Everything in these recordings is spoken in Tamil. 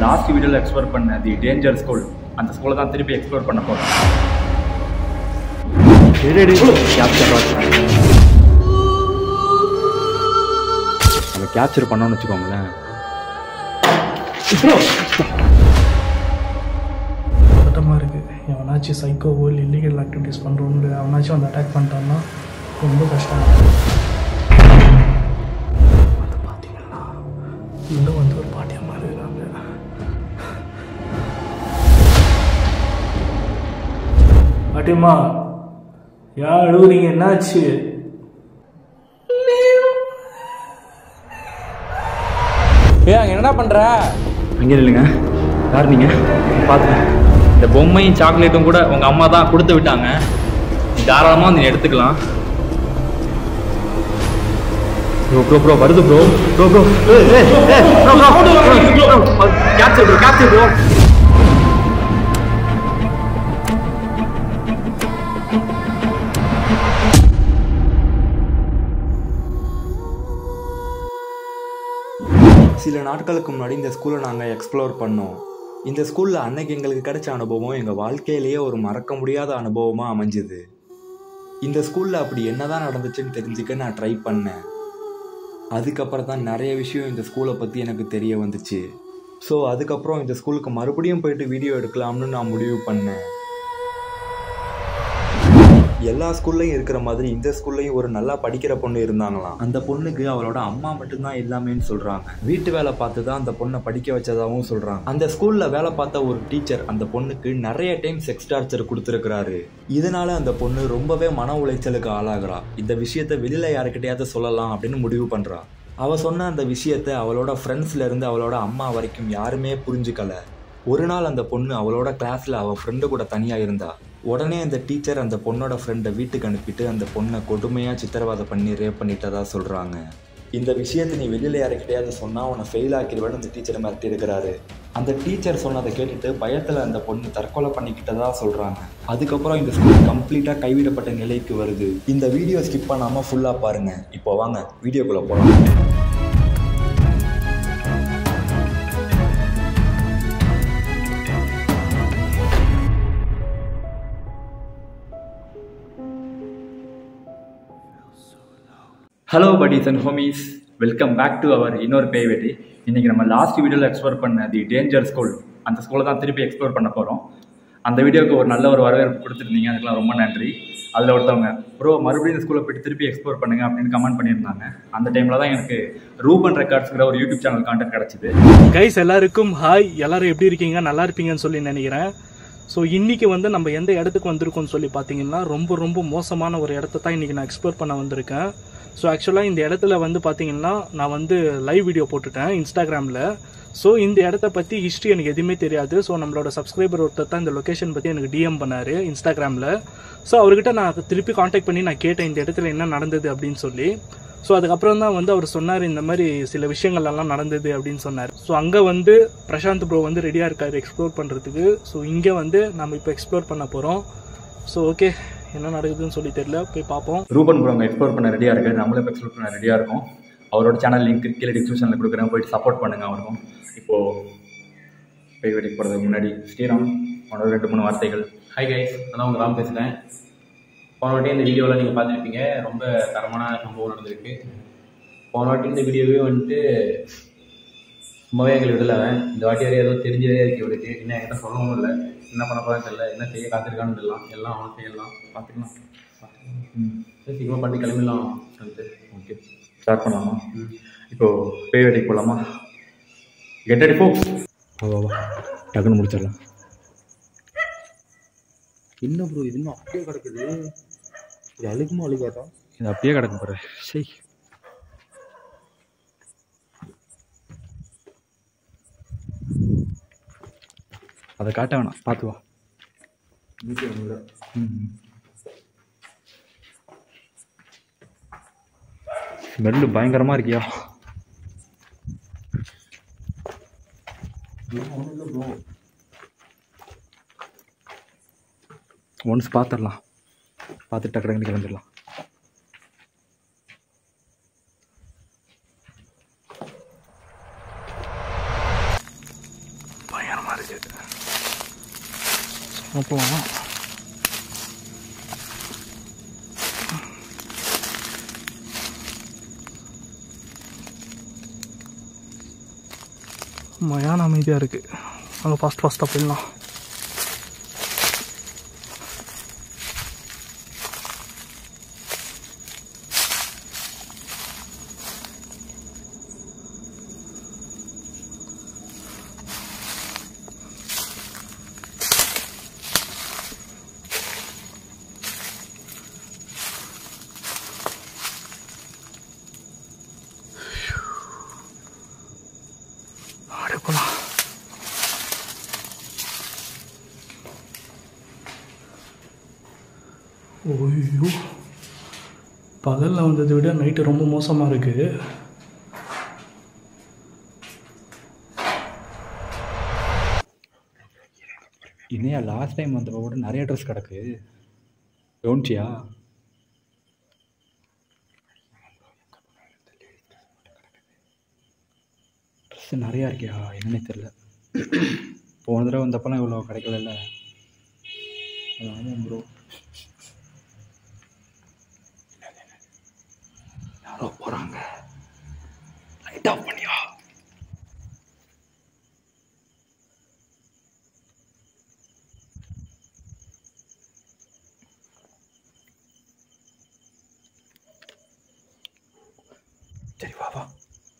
லாஸ்ட் வீடியோவில் எக்ஸ்ப்ளோர் பண்ண தி டேஞ்சர் ஸ்கூல் அந்த ஸ்கூலை தான் திருப்பி எக்ஸ்ப்ளோர் பண்ண போகிறோம் அதை கேப்சர் பண்ணோம்னு வச்சுக்கோங்களேன் பதட்டமாக இருக்குது எவனாச்சும் சைக்கோவோ இல்லை இல்லீகல் ஆக்டிவிட்டீஸ் பண்ணுறோன்னு அவனாச்சும் வந்து அட்டாக் பண்ணிட்டான்னா ரொம்ப கஷ்டம் அது பார்த்தீங்கன்னா இன்னும் வந்து ஒரு பாட்டியம்மா இருக்கிறாங்க பாட்டியம்மா ஏன் அழுவுறீங்க என்னாச்சு ஏ அங்கே என்னடா பண்ணுற அங்கே இல்லைங்க யார் நீங்கள் பார்த்துக்கேன் இந்த பொம்மையும் சாக்லேட்டும் கூட உங்கள் அம்மா தான் கொடுத்து விட்டாங்க நீ தாராளமாக வந்து நீ எடுத்துக்கலாம் ப்ரோ ப்ரோ ப்ரோ வருது bro bro bro capture bro capture bro சில நாட்களுக்கு முன்னாடி இந்த ஸ்கூலை நாங்கள் எக்ஸ்ப்ளோர் பண்ணோம் இந்த ஸ்கூலில் அன்னைக்கு எங்களுக்கு கிடைச்ச அனுபவம் எங்கள் வாழ்க்கையிலேயே ஒரு மறக்க முடியாத அனுபவமாக அமைஞ்சுது இந்த ஸ்கூலில் அப்படி என்னதான் நடந்துச்சுன்னு தெரிஞ்சுக்க நான் ட்ரை பண்ணேன் அதுக்கப்புறம் தான் நிறைய விஷயம் இந்த ஸ்கூலை பற்றி எனக்கு தெரிய வந்துச்சு ஸோ அதுக்கப்புறம் இந்த ஸ்கூலுக்கு மறுபடியும் போயிட்டு வீடியோ எடுக்கலாம்னு நான் முடிவு பண்ணேன் எல்லா ஸ்கூல்லையும் இருக்கிற மாதிரி இந்த ஸ்கூல்லையும் ஒரு நல்லா படிக்கிற பொண்ணு இருந்தாங்களாம் அந்த பொண்ணுக்கு அவளோட அம்மா மட்டும்தான் எல்லாமேன்னு சொல்றாங்க வீட்டு வேலை பார்த்து தான் அந்த பொண்ணை படிக்க வச்சதாகவும் சொல்றாங்க அந்த ஸ்கூல்ல வேலை பார்த்த ஒரு டீச்சர் அந்த பொண்ணுக்கு நிறைய டைம் செக்ஸ் டார்ச்சர் கொடுத்துருக்கிறாரு இதனால அந்த பொண்ணு ரொம்பவே மன உளைச்சலுக்கு ஆளாகிறா இந்த விஷயத்த வெளியில யாருக்கிட்டையாவது சொல்லலாம் அப்படின்னு முடிவு பண்றா அவ சொன்ன அந்த விஷயத்த அவளோட ஃப்ரெண்ட்ஸ்ல இருந்து அவளோட அம்மா வரைக்கும் யாருமே புரிஞ்சுக்கல ஒரு நாள் அந்த பொண்ணு அவளோட கிளாஸ்ல அவ ஃப்ரெண்டு கூட தனியா இருந்தா உடனே அந்த டீச்சர் அந்த பொண்ணோட ஃப்ரெண்டை வீட்டுக்கு அனுப்பிட்டு அந்த பொண்ணை கொடுமையா சித்திரவதை பண்ணி ரேப் பண்ணிட்டதா சொல்றாங்க இந்த விஷயத்தை நீ வெளியில யாருக்கிட்டையாவது சொன்னா உன்னை ஃபெயில் ஆக்கிடுவேன்னு அந்த டீச்சரை மிரட்டி இருக்கிறாரு அந்த டீச்சர் சொன்னதை கேட்டுட்டு பயத்துல அந்த பொண்ணு தற்கொலை பண்ணிக்கிட்டதா சொல்றாங்க அதுக்கப்புறம் இந்த ஸ்கூல் கம்ப்ளீட்டா கைவிடப்பட்ட நிலைக்கு வருது இந்த வீடியோ ஸ்கிப் பண்ணாம ஃபுல்லா பாருங்க இப்போ வாங்க வீடியோக்குள்ள போலாம் hello buddies and homies welcome back to our இன்னொரு பேய் வெட்டி இன்னைக்கு நம்ம லாஸ்ட் வீடியோவில் எக்ஸ்ப்ளோர் பண்ண தி டேஞ்சர் ஸ்கூல் அந்த ஸ்கூலை தான் திருப்பி எக்ஸ்ப்ளோர் பண்ண போகிறோம் அந்த வீடியோக்கு ஒரு நல்ல ஒரு வரவேற்பு கொடுத்துருந்தீங்க அதுக்கெல்லாம் ரொம்ப நன்றி அதில் ஒருத்தவங்க ப்ரோ மறுபடியும் இந்த ஸ்கூலை போயிட்டு திருப்பி எக்ஸ்ப்ளோர் பண்ணுங்க அப்படின்னு கமெண்ட் பண்ணியிருந்தாங்க அந்த டைமில் தான் எனக்கு ரூபன் ரெக்கார்ட்ஸ்ங்கிற ஒரு யூடியூப் சேனல் கான்டெக்ட் கிடச்சிது கைஸ் எல்லாருக்கும் ஹாய் எல்லாரும் எப்படி இருக்கீங்க நல்லா இருப்பீங்கன்னு சொல்லி நினைக்கிறேன் ஸோ இன்னைக்கு வந்து நம்ம எந்த இடத்துக்கு வந்திருக்கோம்னு சொல்லி பார்த்தீங்கன்னா ரொம்ப ரொம்ப மோசமான ஒரு இடத்த தான் இன்னைக்கு நான் எக்ஸ்ப்ளோர் பண்ண வந்திருக்கேன் ஸோ ஆக்சுவலாக இந்த இடத்துல வந்து பார்த்தீங்கன்னா நான் வந்து லைவ் வீடியோ போட்டுட்டேன் இன்ஸ்டாகிராமில் ஸோ இந்த இடத்த பற்றி ஹிஸ்ட்ரி எனக்கு எதுவுமே தெரியாது ஸோ நம்மளோட சப்ஸ்கிரைபர் ஒருத்தர் தான் இந்த லொக்கேஷன் பற்றி எனக்கு டிஎம் பண்ணார் இன்ஸ்டாகிராமில் ஸோ அவர்கிட்ட நான் திருப்பி காண்டாக்ட் பண்ணி நான் கேட்டேன் இந்த இடத்துல என்ன நடந்தது அப்படின்னு சொல்லி ஸோ அதுக்கப்புறம் தான் வந்து அவர் சொன்னார் இந்த மாதிரி சில விஷயங்கள் எல்லாம் நடந்தது அப்படின்னு சொன்னார் ஸோ அங்கே வந்து பிரசாந்த் ப்ரோ வந்து ரெடியாக இருக்காரு எக்ஸ்ப்ளோர் பண்ணுறதுக்கு ஸோ இங்கே வந்து நம்ம இப்போ எக்ஸ்ப்ளோர் பண்ண போகிறோம் ஸோ ஓகே என்ன நடக்குதுன்னு சொல்லி தெரியல போய் பார்ப்போம் ரூபன் ப்ரோ அங்கே எக்ஸ்ப்ளோர் பண்ண ரெடியாக இருக்காரு நம்மளும் எக்ஸ்ப்ளோர் பண்ண ரெடியாக இருக்கும் அவரோட சேனல் லிங்க் கீழே டிஸ்கிரிப்ஷனில் கொடுக்குறேன் போயிட்டு சப்போர்ட் பண்ணுங்க அவருக்கும் இப்போது பேய் வெட்டிக்கு போகிறதுக்கு முன்னாடி ஸ்ரீராம் அவனோட ரெண்டு மூணு வார்த்தைகள் ஹாய் கைஸ் நான் உங்கள் ராம் பேசுகிறேன் போன வாட்டி இந்த வீடியோவில் நீங்கள் பார்த்துருப்பீங்க ரொம்ப தரமான சம்பவம் நடந்திருக்கு போன வாட்டி இந்த வீடியோவே வந்துட்டு சும்மாவே எங்களுக்கு விடல அவன் இந்த வாட்டி வரையும் ஏதோ தெரிஞ்சதே இருக்கு இவருக்கு இன்னும் என்கிட்ட சொல்லவும் இல்லை என்ன பண்ண போகிறான்னு தெரியல என்ன செய்ய காத்திருக்கான்னு தெரியலாம் எல்லாம் அவன் செய்யலாம் பார்த்துக்கலாம் பார்த்துக்கலாம். சரி சீக்கிரமாக பண்ணி கிளம்பிடலாம் சொல்லிட்டு ஓகே ஸ்டார்ட் பண்ணலாமா இப்போது பேய் வெட்டிக்கு போகலாமா கெட் ரெடி போ வா வா டக்குன்னு முடிச்சிடலாம் என்ன ப்ரோ இது இன்னும் அப்படியே கிடக்குது இது அழுகுமா அழுகாதா இது அப்படியே கிடக்கு பாரு சரி அதை காட்ட வேணாம் பார்த்து வா ம். ஸ்மெல்லு பயங்கரமாக இருக்கியா ஒன்ஸ் பார்த்துடலாம் பார்த்துட்டு டக்கு டக்குன்னு கிளம்பிடலாம் போகலாம் மயான அமைதியாக இருக்குது அங்கே ஃபாஸ்ட் ஃபாஸ்ட்டாக போயிடலாம் அப்படியே போகலாம் ஓய்யோ பகலில் வந்ததை விட நைட்டு ரொம்ப மோசமாக இருக்குது இன்னையா லாஸ்ட் டைம் வந்தப்போ கூட நிறைய ட்ரெஸ் கிடக்கு கவனிச்சியா ட்ரெஸ் நிறையா இருக்கியா என்னன்னே தெரில போன தடவை வந்தப்பெல்லாம் இவ்வளோ கிடைக்கலல்ல ஆமாம் ப்ரோ யாரோ போகிறாங்க லைட் ஆஃப் பண்ணியா சரி வா வா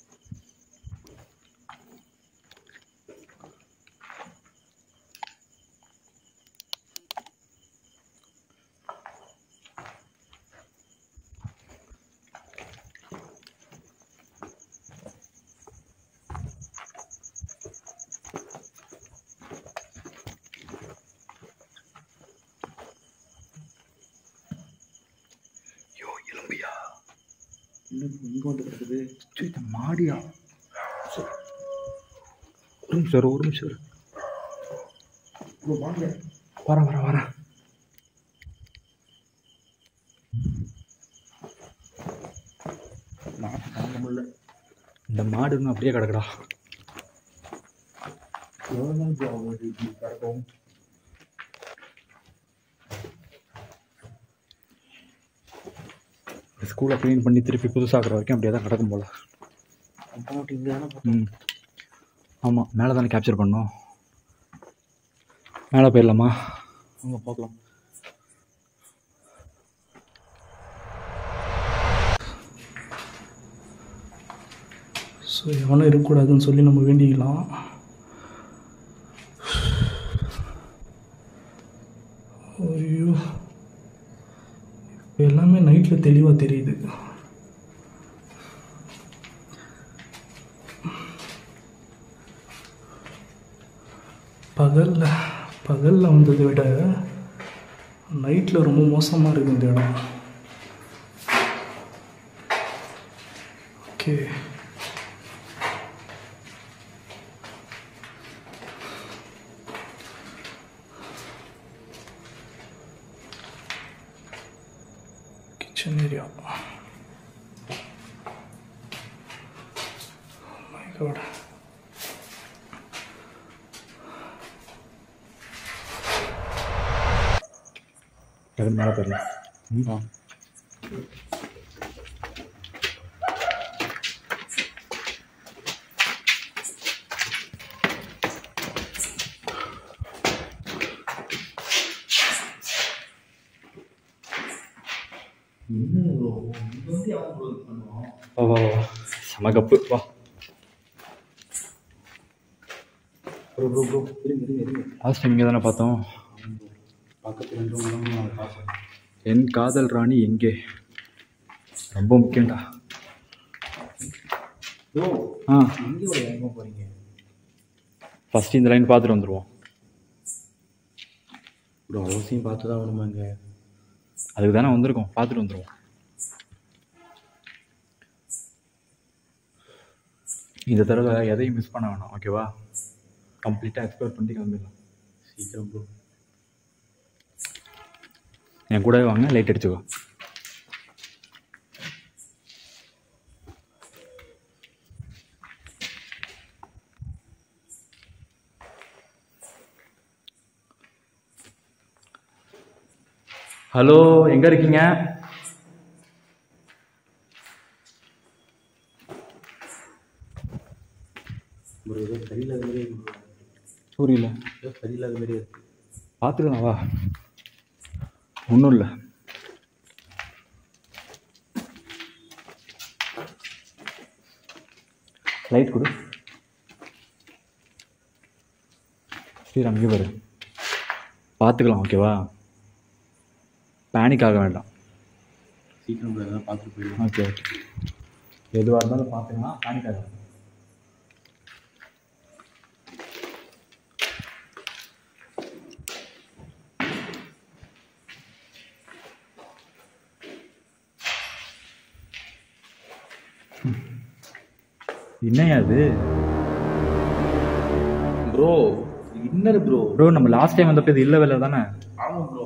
ஐயோ எலும்பியா இன்னும் இங்கே வந்து கிடக்குது சரி, இந்த மாடியா சரி. ஒரு நிமிஷம் இரு, ஒரு நிமிஷம் இரு. இதோ வாங்க வரேன் வரேன் வரேன் நான் தாங்க முடியல இந்த மாடு இன்னும் அப்படியே கிடக்குடா எவ்வளோ நாள் bro ஆகும் இது இப்படி கிடக்கும் ஸ்கூலை க்ளீன் பண்ணி திருப்பி புதுசாக்குற வரைக்கும் அப்படியே தான் கிடக்கும் போல ம் ஆமாம் மேலே தானே கேப்சர் பண்ணோம் மேலே போயிடலாமா அங்கே பார்க்கலாம் ஸோ எவனும் இருக்கக்கூடாதுன்னு சொல்லி நம்ம வேண்டிக்கலாம் ஐயோ இப்போ எல்லாமே நைட்டில் தெளிவாக தெரியுது பகலில் பகலில் வந்ததை விட நைட்டில் ரொம்ப மோசமாக இருக்குது இந்த இடம் okay kitchen area. Oh my god. டக்குனு மேலே போயிடலாம் ம் ஆ வா வா வா செம கப்பு வா ப்ரோ ப்ரோ ப்ரோ இருங்க இருங்க இருங்க லாஸ்ட் டைம் இங்கே தானே பார்த்தோம் பக்கத்து ரெண்டு ரூம் நான் பார்த்தேன் என் காதல் ராணி எங்கே ரொம்ப முக்கியம்டா ப்ரோ ஆ எங்கே ஒரு எங்கே போகிறீங்க ஃபஸ்ட்டு இந்த லைன் பார்த்துட்டு வந்துடுவோம் ப்ரோ அவசியம் பார்த்து தான் வேணுமா இங்கே அதுக்கு தானே வந்திருக்கோம் பார்த்துட்டு வந்துடுவோம் இந்த தடவை எதையும் மிஸ் பண்ண வேணாம் ஓகேவா கம்ப்ளீட்டாக எக்ஸ்ப்ளோர் பண்ணிட்டு கிளம்பிடலாம் சீக்கிரம் ப்ரோ என் கூடவே வாங்க லைட் அடிச்சுக்கோ ஹலோ எங்க இருக்கீங்க ப்ரோ ஏதோ சரியில்லாத மாதிரியே புரியல ஏதோ சரியில்லாத மாதிரியே இருக்கு பார்த்துக்கலாம் வா ஒன்றும் இல்லை லைட் கொடு ஸ்ரீராம் இங்கே பாரு பார்த்துக்கலாம் ஓகேவா பேனிக் ஆக வேண்டாம் சீக்கிரம் ப்ரோ எதாவது பார்த்துட்டு போயிடுவோம் ஓகே ஓகே எதுவாக இருந்தாலும் பார்த்துக்கலாம் பேனிக் ஆக வேண்டாம் என்னையா அது ப்ரோ இன்னர் ப்ரோ ப்ரோ நம்ம லாஸ்ட் டைம் வந்தப்போ இது இல்லை வேலை தானே ஆமாம் ப்ரோ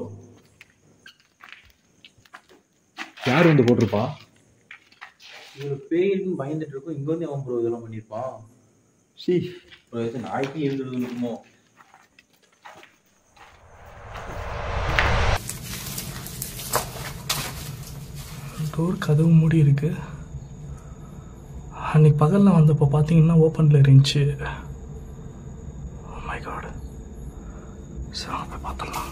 யார் வந்து போட்டிருப்பா இவங்க பேயின்னு பயந்துட்டு இருக்கோம் இங்கே வந்து அவன் ப்ரோ இதெல்லாம் பண்ணியிருப்பான் ஷீ ப்ரோ எது நாய்க்கு எழுந்துடுது இருக்குமோ டோர் கதவு மூடி இருக்கு அன்னைக்கு பகலில் வந்தப்போ பார்த்தீங்கன்னா ஓப்பனில் இருந்துச்சு மை காட் சரி அங்க போய் பார்த்துடலாம்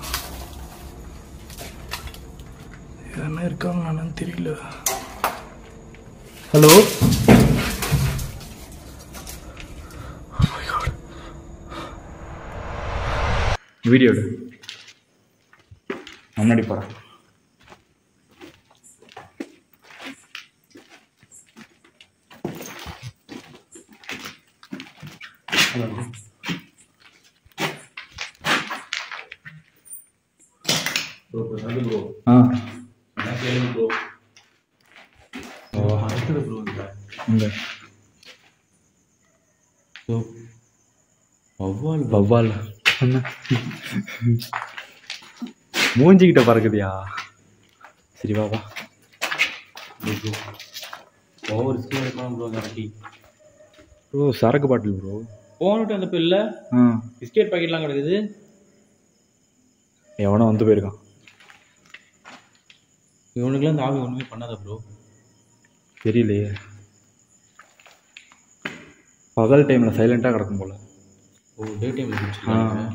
என்ன இருக்காங்க என்னன்னு தெரியல ஹலோ வீடியோ எடு முன்னாடி போகிறேன் ப்ரோ ப்ரோ சொல்லு ப்ரோ ஆ என்ன கேளுங்க ப்ரோ ஓ அடுத்தது ப்ரோ இந்த இங்கே ஸோ வவ்வால் வவ்வால் என்ன மூஞ்சிக்கிட்ட பறக்குதியா சரி வா வா ப்ரோ ஓவர் ரிஸ்கில் இருக்கலாம் ப்ரோ கரெக்டி ப்ரோ சரக்கு பாட்டில் ப்ரோ போனட்டு அந்த பில்ல ஆ பிஸ்கெட் பாக்கெட்லாம் கிடக்குது எவனோ வந்து போயிருக்கான் இவனுக்குலாம் இந்த ஆவி ஒன்றுமே பண்ணாத ப்ரோ தெரியலையே பகல் டைமில் சைலண்ட்டாக கிடக்கும் போல ஓ டே டைமில் ஆ குடிச்சிருக்காங்க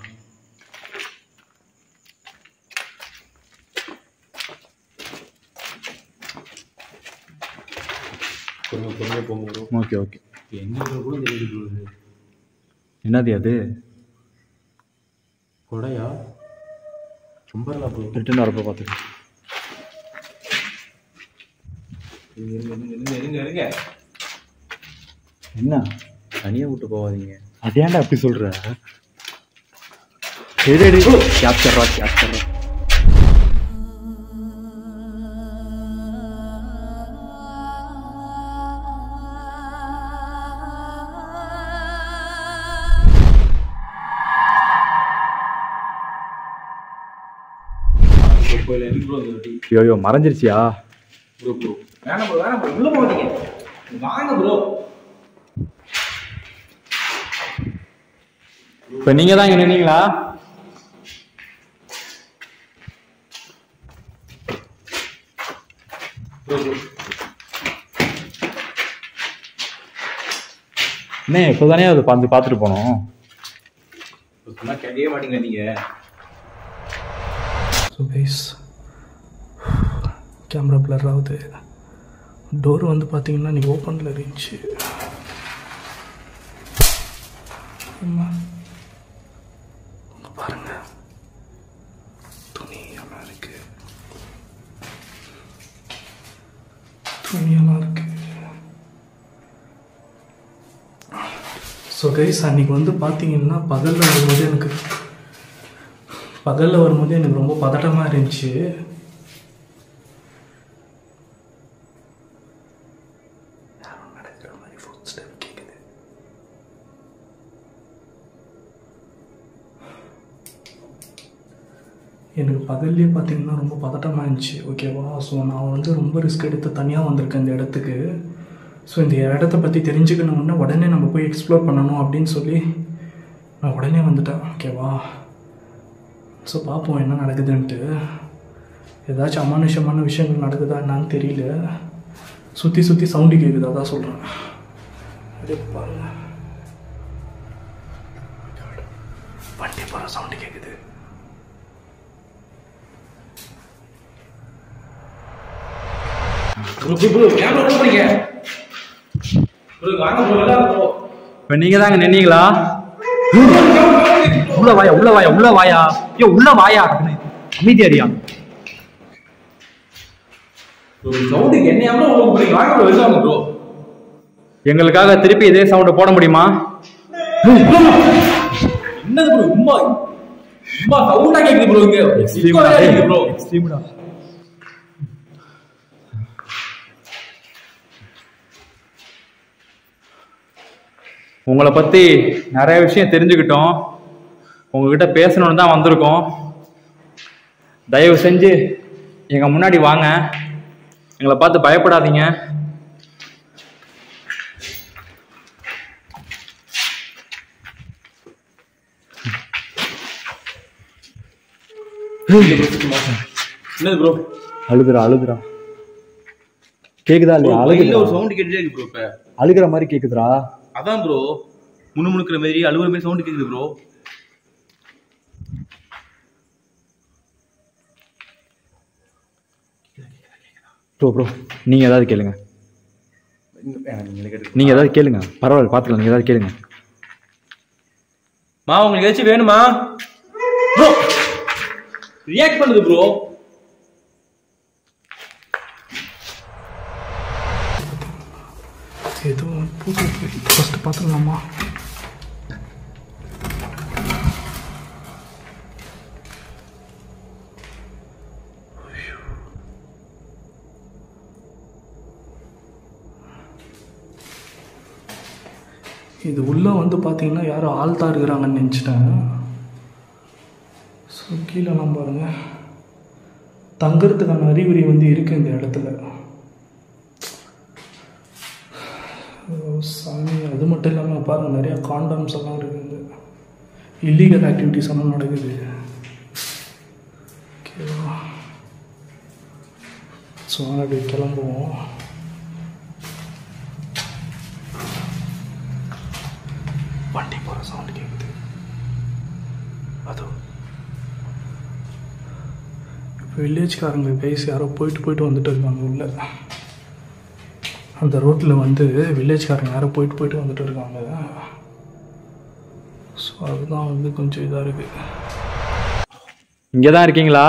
பொறுமை பொறுமை போங்க ப்ரோ ஓகே ஓகே எங்கே ப்ரோ கூட தெரியுது ப்ரோ இது என்னது அது கொடையா சும்பர்லா ப்ரோ ரிட்டன் வரப்போ பார்த்துக்கலாம் இருங்க இருங்க இருங்க இருங்க இருங்க என்ன தனியாக விட்டு போகாதீங்க அது ஏன்டா அப்படி சொல்கிற சரி கேப்சர்ரா கேப்சர்ரா கோயில் இருக்கு ப்ரோ இந்த வாட்டி ஐயோ மறைஞ்சிருச்சியா ப்ரோ ப்ரோ வேணாம் ப்ரோ வேணாம் ப்ரோ உள்ள போகாதீங்க வாங்க ப்ரோ இப்போ நீங்கள் தான் இங்கே நின்னீங்களா ப்ரோ ப்ரோ என்ன இப்போ தானே அது வந்து பார்த்துட்டு போனோம் சொன்னா கேட்கவே மாட்டீங்க நீங்கள் ஸோ கைஸ் கேமரா பிளர் ஆகுது டோர் வந்து பார்த்தீங்கன்னா நீ ஓப்பனில் இருந்துச்சு ஆமா. இங்க பாருங்க துணி எல்லாம் இருக்கு துணியெல்லாம் இருக்கு ஸோ கைஸ் அன்னைக்கு வந்து பார்த்தீங்கன்னா பகலில் வரும்போது எனக்கு பகலில் வரும்போது எனக்கு ரொம்ப பதட்டமாக இருந்துச்சு யாரோ நடக்கிற மாதிரி footstep கேக்குது. எனக்கு பகல்லே பார்த்தீங்கன்னா ரொம்ப பதட்டமாக இருந்துச்சு ஓகேவா ஸோ நான் வந்து ரொம்ப ரிஸ்க் எடுத்து தனியாக வந்திருக்கேன் இந்த இடத்துக்கு ஸோ இந்த இடத்த பற்றி தெரிஞ்சுக்கணும்னா உடனே நம்ம போய் எக்ஸ்ப்ளோர் பண்ணணும் அப்படின்னு சொல்லி நான் உடனே வந்துட்டேன் ஓகேவா ஸோ பார்ப்போம் என்ன நடக்குதுன்ட்டு ஏதாச்சும் அமானுஷமான விஷயங்கள் நடக்குதா என்னன்னு தெரியல சுற்றி சுற்றி சவுண்டு கேட்குது அதான் சொல்கிறேன் அப்படியே பாருங்க வண்டி போகிற சவுண்டு கேட்குது ப்ரோ ப்ரோ ப்ரோ ஏன் ப்ரோ போறீங்க ப்ரோ வாங்க ப்ரோ எல்லாம் ப்ரோ இப்போ நீங்கள் தாங்க நின்னீங்களா உள்ள வாயா உள்ள வாயா உள்ள வாயா ஐயோ உள்ள வாயா அமைதியாரியா ப்ரோ சவுண்டு என்ன எவ்வளோ உள்ள போறீங்க வாங்க ப்ரோ வெளில வாங்க ப்ரோ எங்களுக்காக திருப்பி இதே சவுண்டு போட முடியுமா என்னது ப்ரோ உம்மா உம்மா சவுண்டா கேக்குது ப்ரோ இங்க echo ஆ கேக்குது ப்ரோ உங்களை பற்றி நிறைய விஷயம் தெரிஞ்சுக்கிட்டோம் உங்ககிட்ட பேசணும்னு தான் வந்திருக்கோம் தயவு செஞ்சு எங்கள் முன்னாடி வாங்க எங்களை பார்த்து பயப்படாதீங்க என்னது ப்ரோ அழுதுறா அழுதுறா கேக்குதா இல்லையா கையில அழுகுறா ஒரு சவுண்ட் கேட்டுட்டே இருக்கு ப்ரோ இப்ப அழுகிற மாதிரி கேக்குதுடா அதான் ப்ரோ முணுமுணுக்கிற மாதிரி அழுகுற மாதிரி சவுண்ட் கேக்குது ப்ரோ ப்ரோ ப்ரோ நீங்க ஏதாவது கேளுங்க நீங்க ஏதாவது கேளுங்க பரவாயில்ல பாத்துக்கலாம் நீங்க ஏதாவது கேளுங்க மா உங்களுக்கு ஏதாச்சும் வேணுமா ப்ரோ ரியாக்ட் பண்ணுது ப்ரோ ஏதோ பூத்து ஃபஸ்ட்டு பார்த்துக்கலாமா இது உள்ளே வந்து பார்த்தீங்கன்னா யாரோ ஆள் தான் இருக்கிறாங்கன்னு நினச்சிட்டேன் ஸோ கீழெல்லாம் பாருங்க தங்குறதுக்கான அறிகுறி வந்து இருக்குது இந்த இடத்துல ஓ, சாமி அது மட்டும் இல்லாமல் பாருங்கள் நிறையா காண்டம்ஸ் எல்லாம் இருக்குது இல்லீகல் ஆக்டிவிட்டிஸ் எல்லாம் நடக்குது ஓகேவா ஸோ அப்படி கிளம்புவோம் வண்டி போகிற சவுண்ட் கேட்குது அதோ இப்போ வில்லேஜ்காரங்க கைஸ் யாரோ போயிட்டு போயிட்டு வந்துட்டு இருக்காங்க உள்ள அந்த ரோட்டில் வந்து வில்லேஜ்காரங்க யாரோ போயிட்டு போயிட்டு வந்துட்டு இருக்காங்க ஸோ அதுதான் வந்து கொஞ்சம் இதாக இருக்குது இங்கே தான் இருக்கீங்களா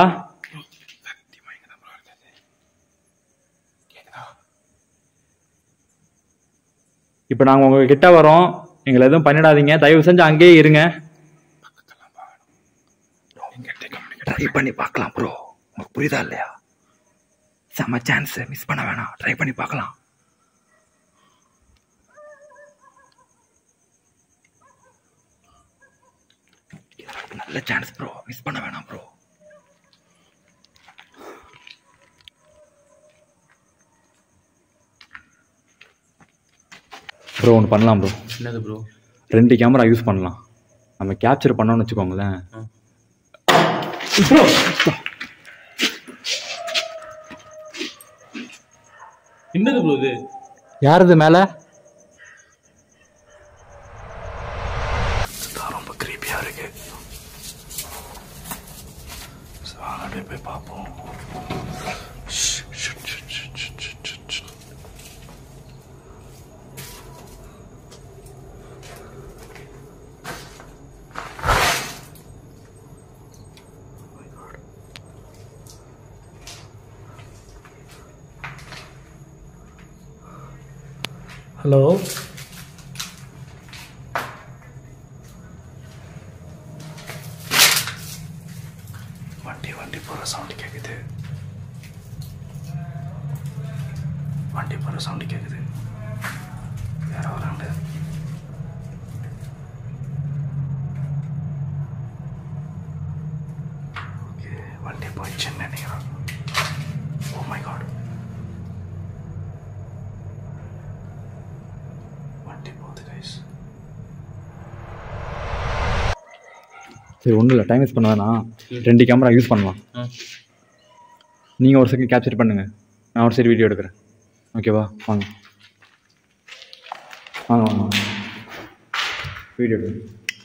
இப்போ நாங்கள் உங்கள் கிட்ட வரோம் எங்களை எதுவும் பண்ணிடாதீங்க தயவு செஞ்சு அங்கேயே இருங்க ட்ரை பண்ணி பார்க்கலாம் ப்ரோ உங்களுக்கு புரியுதா இல்லையா செம்ம சான்ஸ் மிஸ் பண்ண வேணாம் ட்ரை பண்ணி பார்க்கலாம் நல்ல சான்ஸ் ப்ரோ மிஸ் பண்ண வேணாம் ப்ரோ ப்ரோ ஒன்று பண்ணலாம் ப்ரோ என்னது ப்ரோ ரெண்டு கேமரா யூஸ் பண்ணலாம் நம்ம கேப்சர் பண்ணோம்னு வச்சுக்கோங்களேன் என்னது ப்ரோ இது யாருது மேலே இதுதான் ரொம்ப க்ரீப்பியாக இருக்கு ஸோ அப்படியே போய் பார்ப்போம் ஷ், ஷ், ஷ், ஷ், ஷ், ஷ், ஷ், ஷ். ஹலோ வண்டி வண்டி போகிற சவுண்டு கேட்குது வண்டி போகிற சவுண்டு கேட்குது வேற வராங்க ஓகே வண்டி போயிடுச்சுன்னு நினைக்கிறேன் ஓ மை காட் வண்டி போகுது கைஸ் சரி ஒன்றும் இல்லை டைம் வேஸ்ட் பண்ண வேணாம் ரெண்டு கேமரா யூஸ் பண்ணலாம் நீங்கள் ஒரு செகண்ட் கேப்சர் பண்ணுங்கள் நான் ஒரு சைடு வீடியோ எடுக்கிறேன் ஓகேவா வாங்க வாங்க வாங்க வாங்க வீடியோ எடுங்க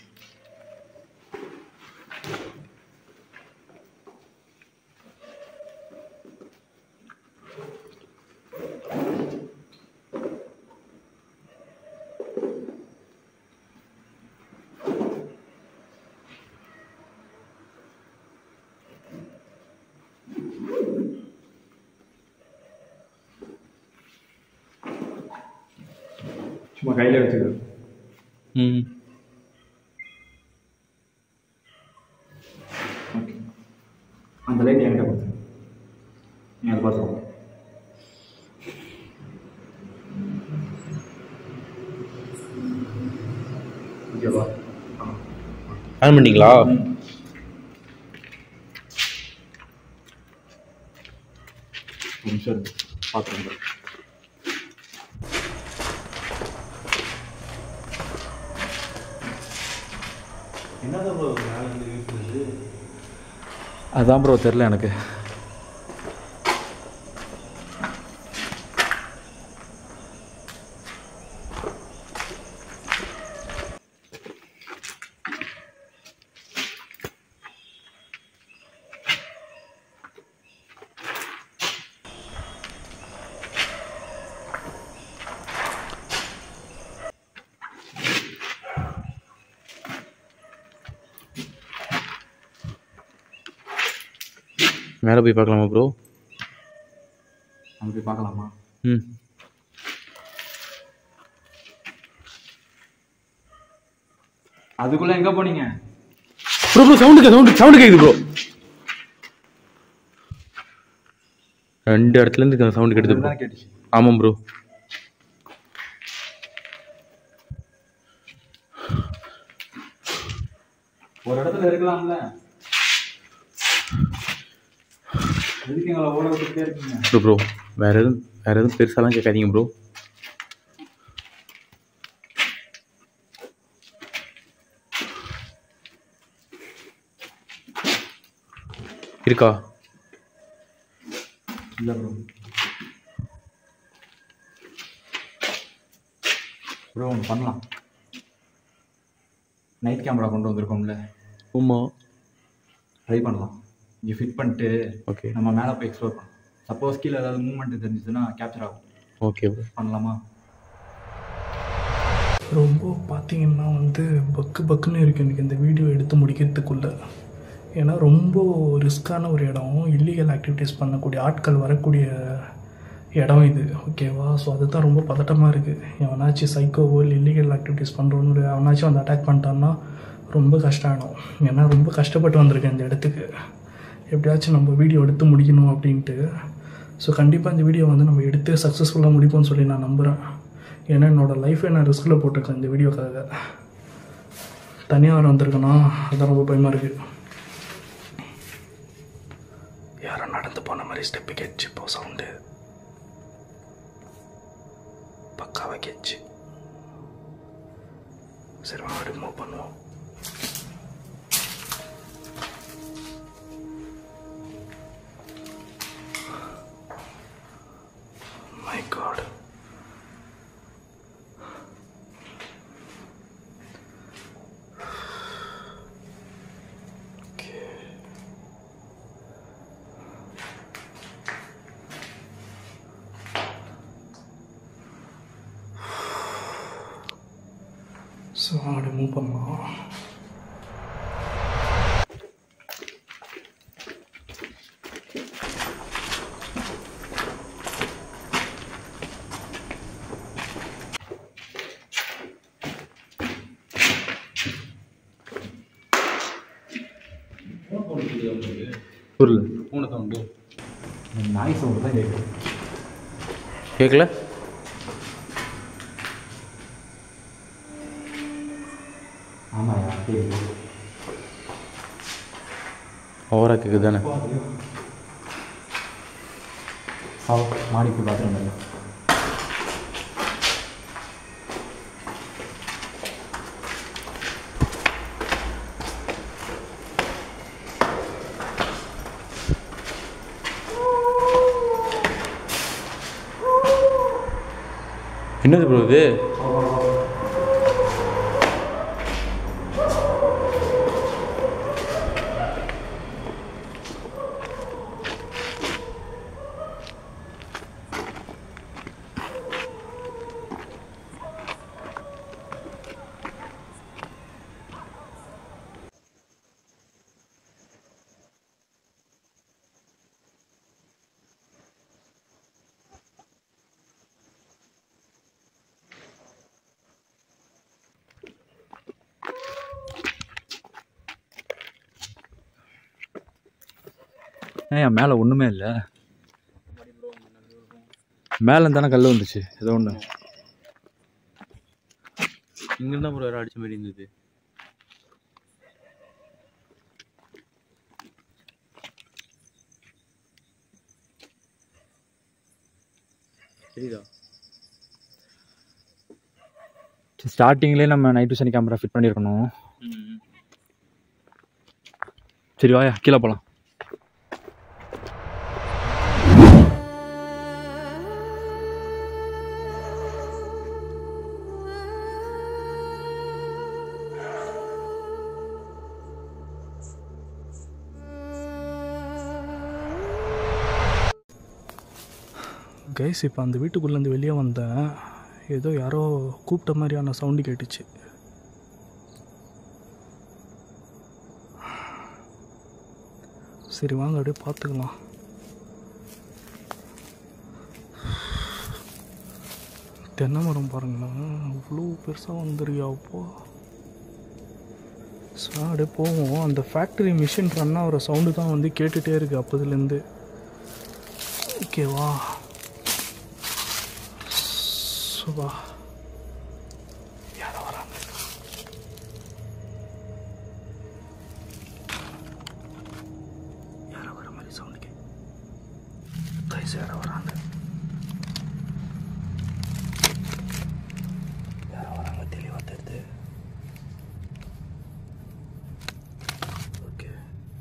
சும்மா கையில் வச்சுக்கோ ம் ஓகே அந்த லைட் என்கிட்ட கொடுத்து நீ அதை பார்த்துக்கோ ஓகேவா ஆன் பண்ணிங்களா ஒரு நிமிஷம் இருக்கு பார்த்துருங்க அதான் ப்ரோ தெரில எனக்கு மேலே போய் பார்க்கலாமா ப்ரோ அங்கே போய் பார்க்கலாமா ம் அதுக்குள்ளே எங்கே போனீங்க bro bro sound sound sound கேட்குது ப்ரோ ரெண்டு இடத்துலேருந்து சவுண்டு கேட்டுது ப்ரோ தானே கேட்டுச்சு ஆமாம் ப்ரோ ஒரு இடத்துல இருக்கலாம்ல எதுக்கு எங்களை ஓட விட்டுட்டே இருக்கீங்க ப்ரோ ப்ரோ வேறு எதுவும் வேறு எதுவும் பெருசாலாம் கேட்காதீங்க ப்ரோ இருக்கா இல்லை ப்ரோ ப்ரோ ஒன்று பண்ணலாம் நைட் கேமரா கொண்டு வந்திருக்கோம்ல ஆமாம் ட்ரை பண்ணலாம் இங்கே ஃபிட் பண்ணிட்டு ஓகே நம்ம மேலே போய் எக்ஸ்ப்ளோர் பண்ணலாம் சப்போஸ் கீழே ஏதாவது மூவ்மெண்ட் தெரிஞ்சுச்சுன்னா கேப்சர் ஆகும் ஓகே ப்ரோ பண்ணலாமா ரொம்ப பார்த்தீங்கன்னா வந்து பக்கு பக்குன்னு இருக்கு எனக்கு இந்த வீடியோ எடுத்து முடிக்கிறதுக்குள்ள ஏன்னா ரொம்ப ரிஸ்க்கான ஒரு இடம் இல்லீகல் ஆக்டிவிட்டீஸ் பண்ணக்கூடிய ஆட்கள் வரக்கூடிய இடம் இது ஓகேவா ஸோ அதுதான் ரொம்ப பதட்டமாக இருக்குது எவனாச்சும் சைக்கோவோ இல்லை இல்லீகல் ஆக்டிவிட்டீஸ் பண்ணுறோன்னு அவனாச்சும் வந்து அட்டாக் பண்ணிட்டான்னா ரொம்ப கஷ்டம் ஆகிடும் ஏன்னா ரொம்ப கஷ்டப்பட்டு வந்திருக்கேன் இந்த இடத்துக்கு எப்படியாச்சும் நம்ம வீடியோ எடுத்து முடிக்கணும் அப்படின்ட்டு ஸோ கண்டிப்பாக இந்த வீடியோ வந்து நம்ம எடுத்து சக்ஸஸ்ஃபுல்லாக முடிப்போம்னு சொல்லி நான் நம்புகிறேன் ஏன்னா என்னோடய லைஃபை நான் ரிஸ்கில் போட்டிருக்கேன் இந்த வீடியோக்காக தனியாக வர வந்திருக்கேனா அதான் ரொம்ப பயமாக இருக்குது யாரோ நடந்து போன மாதிரி ஸ்டெப்பு கேட்ச்சு இப்போ சவுண்டு பக்காவாக கேட்ச்சு சரி வாங்க மூவ் பண்ணுவோம் மை காட் ஸோ அப்படி மூவ் பண்ணலாம் புரியல பூனை சவுண்டு நாய் சவுண்டு தான் கேட்குது கேட்கல ஆமாம் கேட்குது ஓவராக கேட்குது தானே மாடிக்கு பாத்ரூம் என்னது ப்ரோ இது ஏன் மேலே ஒன்றுமே இல்லை மேலே தானே கல் வந்துச்சு ஏதோ ஒன்று இங்கிருந்தா ப்ரோ யாரோ அடிச்ச மாதிரி இருந்தது தெரியுதா ஸ்டார்டிங்லேயே நம்ம நைட் விஷன் கேமரா ஃபிட் பண்ணியிருக்கணும் சரி வாயா கீழே போகலாம் கைஸ் இப்போ அந்த வீட்டுக்குள்ளேருந்து வெளியே வந்தேன் ஏதோ யாரோ கூப்பிட்ட மாதிரியான சவுண்டு கேட்டுச்சு சரி வாங்க அப்படியே பார்த்துக்கலாம் தென்னை மரம் பாருங்களேன் அவ்வளோ பெருசாக வந்துருக்கியா அப்போ ஸோ அப்படியே போவோம் அந்த ஃபேக்ட்ரி மிஷின் ரன் ஆகிற சவுண்டு தான் வந்து கேட்டுகிட்டே இருக்குது அப்போதுலேருந்து ஓகேவா சுபா யாரோ வராங்க யாரோ வர மாதிரி சவுண்டு கே கைஸ் யாரோ வராங்க யாரோ வராங்க தெளிவாக தெரியுது ஓகே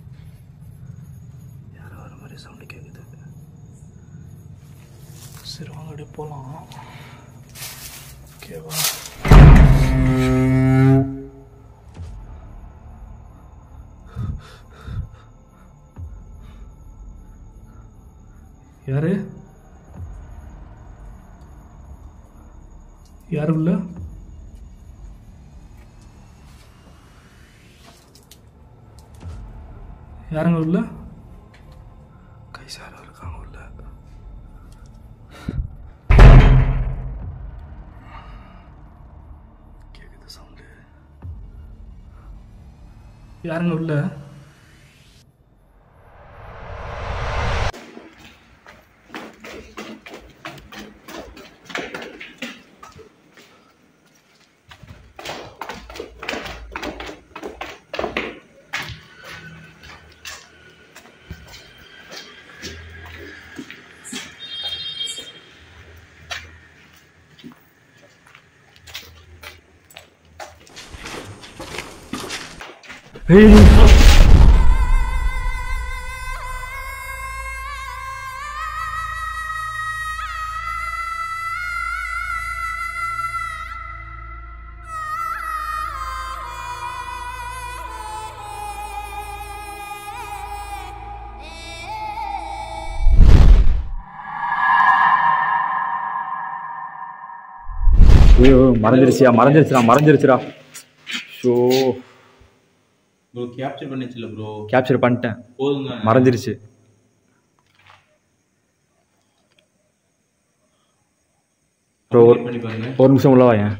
யாரோ வர மாதிரி சவுண்டு கேட்குது சரி வாங்க அப்படியே போகலாம் ஓகேவா யாரு யாரு உள்ள யாருங்க உள்ள கைஸ் யாரோ இருக்காங்க உள்ள கேக்குது சவுண்டு யாருங்க உள்ள ஐயோ மறைஞ்சிருச்சியா மறைஞ்சிருச்சுடா மறைஞ்சிருச்சுடா ஷோ ப்ரோ கேப்சர் பண்ணிச்சுல ப்ரோ கேப்சர் பண்ணிட்டேன் போதுங்க மறைஞ்சிருச்சு ப்ரோ ஒரு பண்ணி பாருங்க ஒரு நிமிஷம் உள்ள வாயேன்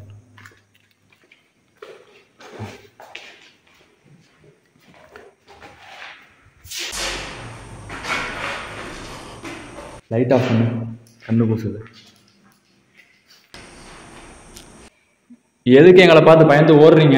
லைட் ஆஃப் பண்ணு கண்ணு கூசுது எதுக்கு எங்களை பார்த்து பயந்து ஓடுறீங்க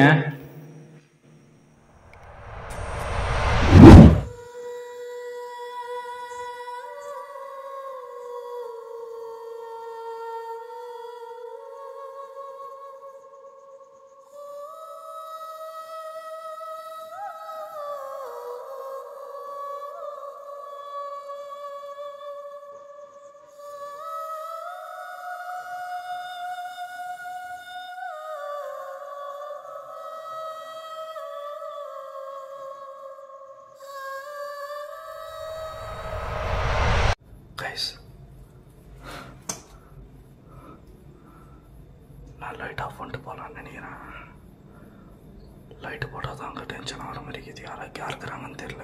போகிறான்னு நினைக்கிறேன் லைட்டு போட்டால் தான் அங்கே டென்ஷன் ஆகிற மாதிரி இருக்குது யாரா யாருக்குறாங்கன்னு தெரில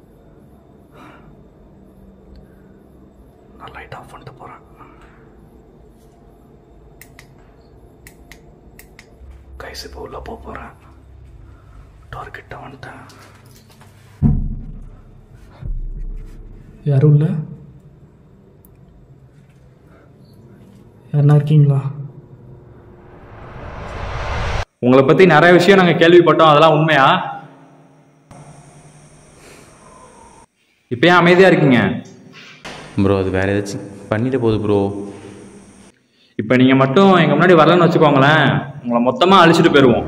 நான் லைட் ஆஃப் பண்ணிட்டு போகிறேன் கைஸ் இப்போ உள்ளே போக போகிறேன் டோர் கிட்ட வந்துட்டேன் யாரும் இல்லை யாருன்னா இருக்கீங்களா உங்களை பற்றி நிறைய விஷயம் நாங்கள் கேள்விப்பட்டோம் அதெல்லாம் உண்மையா இப்போ ஏன் அமைதியாக இருக்கீங்க ப்ரோ அது வேறு ஏதாச்சும் பண்ணிட்டு போகுது ப்ரோ இப்போ நீங்கள் மட்டும் எங்கள் முன்னாடி வரலன்னு வச்சுக்கோங்களேன் உங்களை மொத்தமாக அழிச்சிட்டு போயிடுவோம்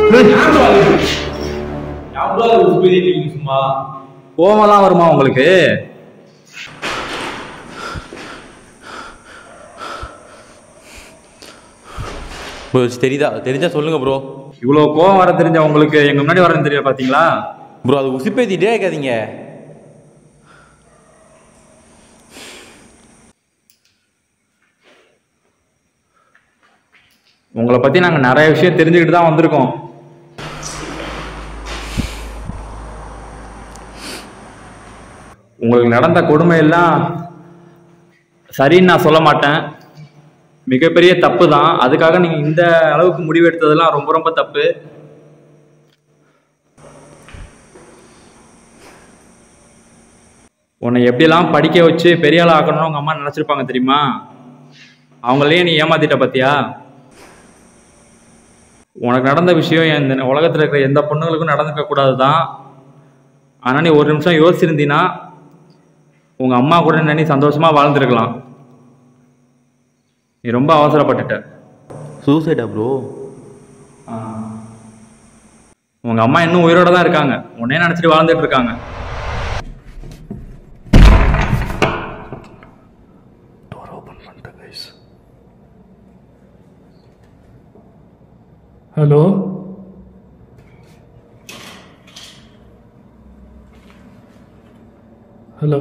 சும்மா கோவம்லாம் வருமா உங்களுக்கு ப்ரோ தெரியுதா தெரிஞ்சா சொல்லுங்கள் ப்ரோ இவ்வளோ கோவம் வர தெரிஞ்ச உங்களுக்கு எங்கள் முன்னாடி வரேன்னு தெரியல பார்த்தீங்களா ப்ரோ அது உசுப்பேத்திட்டே இருக்காதீங்க உங்களை பற்றி நாங்கள் நிறைய விஷயம் தெரிஞ்சுக்கிட்டு தான் வந்திருக்கோம் உங்களுக்கு நடந்த கொடுமை எல்லாம் சரின்னு நான் சொல்ல மாட்டேன் மிகப்பெரிய தப்பு தான் அதுக்காக நீங்கள் இந்த அளவுக்கு முடிவெடுத்ததெல்லாம் ரொம்ப ரொம்ப தப்பு உன்னை எப்படியெல்லாம் படிக்க வச்சு பெரிய ஆள் ஆக்கணும்னு உங்கள் அம்மா நினச்சிருப்பாங்க தெரியுமா அவங்களையே நீ ஏமாத்திட்ட பார்த்தியா உனக்கு நடந்த விஷயம் இந்த உலகத்தில் இருக்கிற எந்த பொண்ணுங்களுக்கும் நடந்துக்க கூடாது தான் ஆனால் நீ ஒரு நிமிஷம் யோசிச்சிருந்தீன்னா உங்கள் அம்மா கூட நினை சந்தோஷமாக வாழ்ந்துருக்கலாம் நீ ரொம்ப அவசரப்பட்டுட்ட சூசைடா ப்ரோ உங்கள் அம்மா இன்னும் உயிரோட தான் இருக்காங்க உன்னே நினச்சிட்டு வாழ்ந்துட்டு இருக்காங்க டோர் ஓப்பன் பண்ணிட்டேன் கைஸ் ஹலோ ஹலோ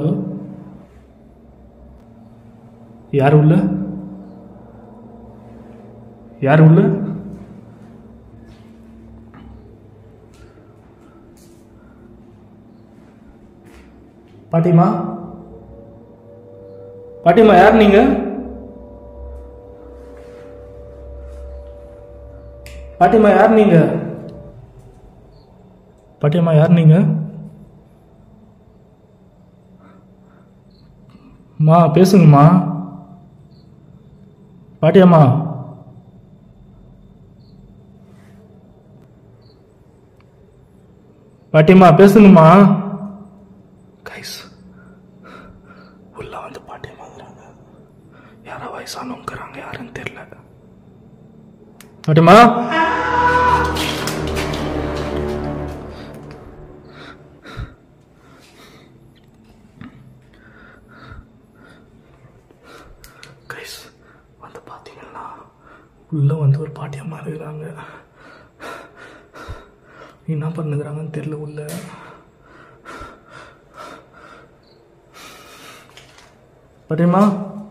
யார் உள்ள யார் உள்ள பாட்டிமா பாட்டிமா யார் நீங்க பாட்டிமா யார் நீங்க பாட்டிமா யார் நீங்க மா பேசுங்கம்மா பாட்டியம்மா பாட்டியம்மா பேசுங்கம்மா கைஸ் உள்ள வந்து பாட்டியம்மாங்கிறாங்க யாரோ வயசானவங்கிறாங்க யாருன்னு தெரியல பாட்டியம்மா கைஸ் வந்து பார்த்தீங்கன்னா உள்ளே வந்து ஒரு பாட்டியம்மா இருக்கிறாங்க என்ன பண்ணுகிறாங்கன்னு தெரியல உள்ள பாட்டியம்மா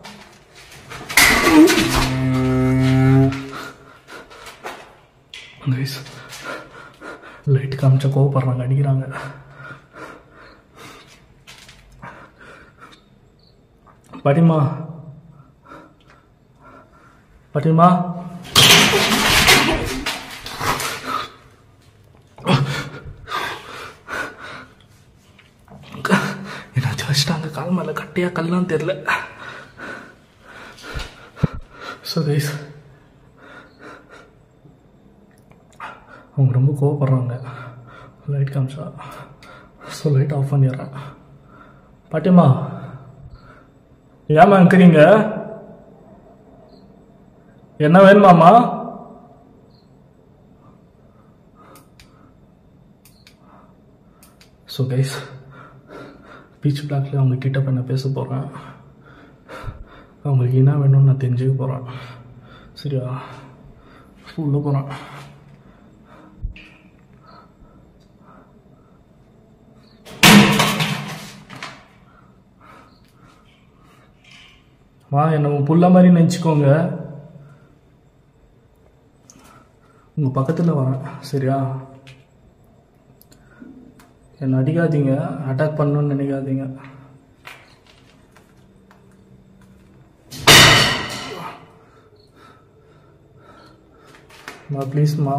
கைஸ் லைட் காமிச்சா கோவப்படுறாங்க அடிக்கிறாங்க பாட்டிமா பாட்டிமா என்னாச்சும் வச்சுட்டாங்க கால் மேலே கட்டியா கல்லாம் தெரில ஸோ கைஸ் அவங்க ரொம்ப கோவப்படுறாங்க லைட் காமிச்சா ஸோ லைட் ஆஃப் பண்ணிடுறேன் பாட்டியம்மா ஏமா இருக்கிறீங்க என்ன வேணுமாம்மா ஸோ கைஸ் பீச் பிளாக்ல அவங்க கிட்ட போய் நான் பேச போகிறேன் அவங்களுக்கு என்ன வேணும்னு நான் தெரிஞ்சுக்க போகிறேன் சரியா உள்ளே போகிறேன் வா என்ன உன் புள்ள மாதிரி நினச்சிக்கோங்க உங்கள் பக்கத்தில் வரேன் சரியா என்னை அடிக்காதீங்க அட்டாக் பண்ணணும்னு நினைக்காதீங்க மா ப்ளீஸ்மா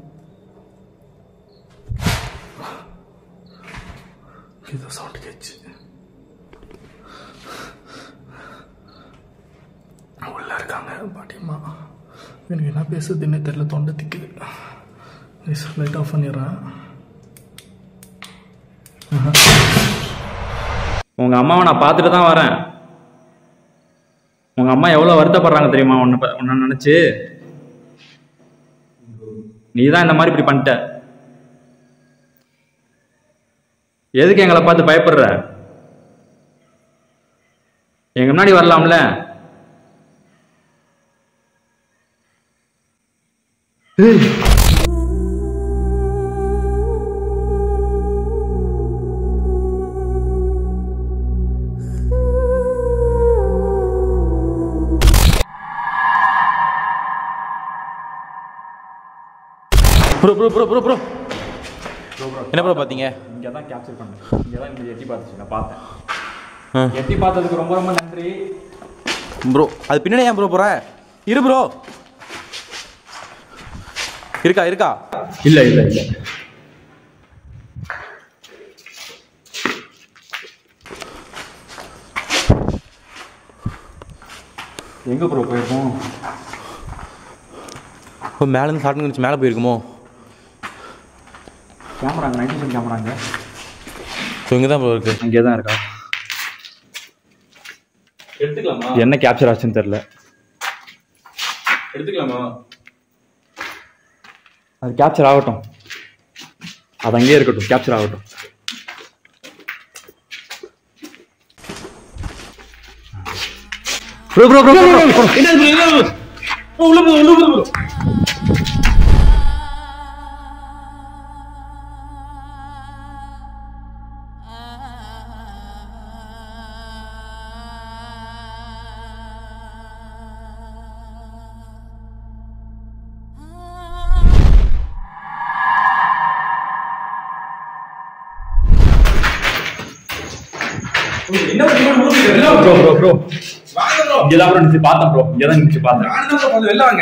ஏதோ சவுண்ட் கேச்சு உள்ள இருக்காங்க பாட்டியம்மா எனக்கு என்ன பேசுறதுன்னே தெரியல தொண்டை திக்குது லைட் ஆஃப் பண்ணிடுறேன் உங்க அம்மாவை நான் பார்த்துட்டு தான் வரேன் உங்க அம்மா எவ்வளவு வருத்தப்படுறாங்க தெரியுமா உன்னை ப- உன்னை நினைச்சு நீ தான் இந்த மாதிரி இப்படி பண்ணிட்ட எதுக்கு எங்களை பார்த்து பயப்படுற எங்க முன்னாடி வரலாம்ல ஏய், bro bro bro bro bro என்ன ப்ரோ பார்த்தீங்க இங்க தான் கேப்சர் பண்ணேன் இங்க தான் இந்த எட்டி பார்த்துச்சு நான் பார்த்தேன் ஆ. எட்டி பார்த்ததுக்கு ரொம்ப ரொம்ப நன்றி ப்ரோ அது பின்னாடி ஏன் ப்ரோ போகிற இரு ப்ரோ இருக்கா இருக்கா இல்ல இல்ல இல்ல எங்க ப்ரோ போயிருக்கோம் ஓ மேலேருந்து ஷார்ட் கழிச்சு மேலே போயிருக்குமோ கேமராங்க நைட் விஷன் கேமராங்க ஸோ இங்கே தான் ப்ரோ இருக்கு அங்கே தான் இருக்கா எடுத்துக்கலாமா என்ன கேப்சர் ஆச்சுன்னு தெரியல எடுத்துக்கலாமா அது கேப்சர் ஆகட்டும் அது அங்கேயே இருக்கட்டும் கேப்சர் ஆகட்டும் ப்ரோ ப்ரோ ப்ரோ உள்ள போ உள்ள போ என்ன ப்ரோ ப்ரோ ப்ரோ இங்கே தான் ப்ரோ நிச்சு பார்த்தேன் ப்ரோ இங்கே தான் நிச்சு பார்த்தேன் வெளில வாங்க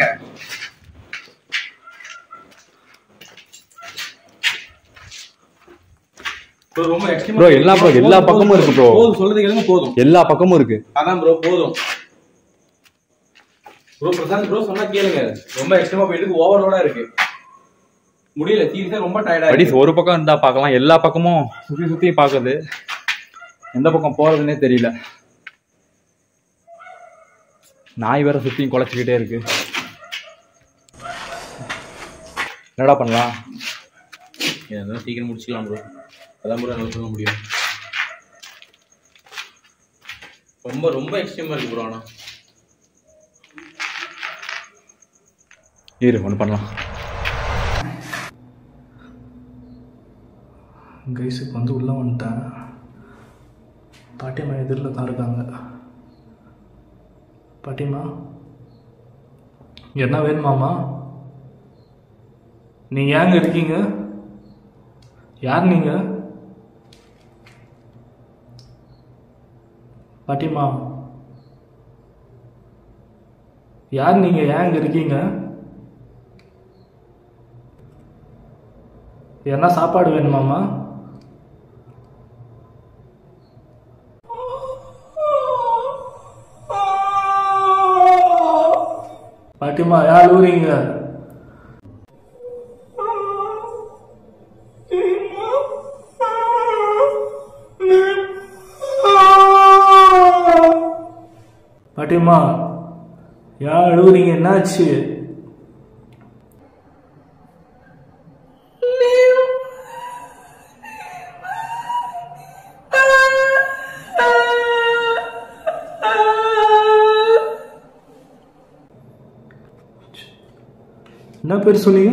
ப்ரோ ரொம்ப எக்ஸ்ட்ரீமா ப்ரோ எல்லா பக்கம் எல்லா பக்கமும் இருக்கு ப்ரோ போதும் சொல்றது கேளுங்க போதும் எல்லா பக்கமும் இருக்கு அதான் ப்ரோ போதும் ப்ரோ பிரசாந்த் ப்ரோ சொன்னா கேளுங்க ரொம்ப எக்ஸ்ட்ரீமா போயிட்டு ஓவர்லோடா இருக்கு முடியல சீரியஸா ரொம்ப டயர்டா அடி இருக்கு ஒரு பக்கம் இருந்தா பார்க்கலாம் எல்லா பக்கமும் சுத்தி சுத்தி பாக்குது எந்த பக்கம் போறதுன்னே தெரியல நாய் வேற சுத்தியும் குலைச்சிக்கிட்டே இருக்கு என்னடா பண்ணலாம் ஏதோ சீக்கிரம் முடிச்சுக்கலாம் ப்ரோ அதான் ப்ரோ என்னால சொல்ல முடியும் ரொம்ப ரொம்ப எக்ஸ்ட்ரீமா இருக்கு ப்ரோ ஆனா இரு ஒன்று பண்ணலாம் கைஸ் இப்போ வந்து உள்ளே வந்துட்டேன் பாட்டியம்மா எதிரில் தான் இருக்காங்க பாட்டியம்மா என்ன வேணுமாம்மா நீங்கள் ஏங்க இருக்கீங்க யார் நீங்கள் பாட்டியம்மா யார் நீங்கள் ஏங்க இருக்கீங்க என்ன சாப்பாடு வேணுமாம்மா பாட்டிமா யார் ஊறீங்க பாட்டிமா யார் அழுவுறீங்க என்னாச்சு என்ன பேர் சொன்னீங்க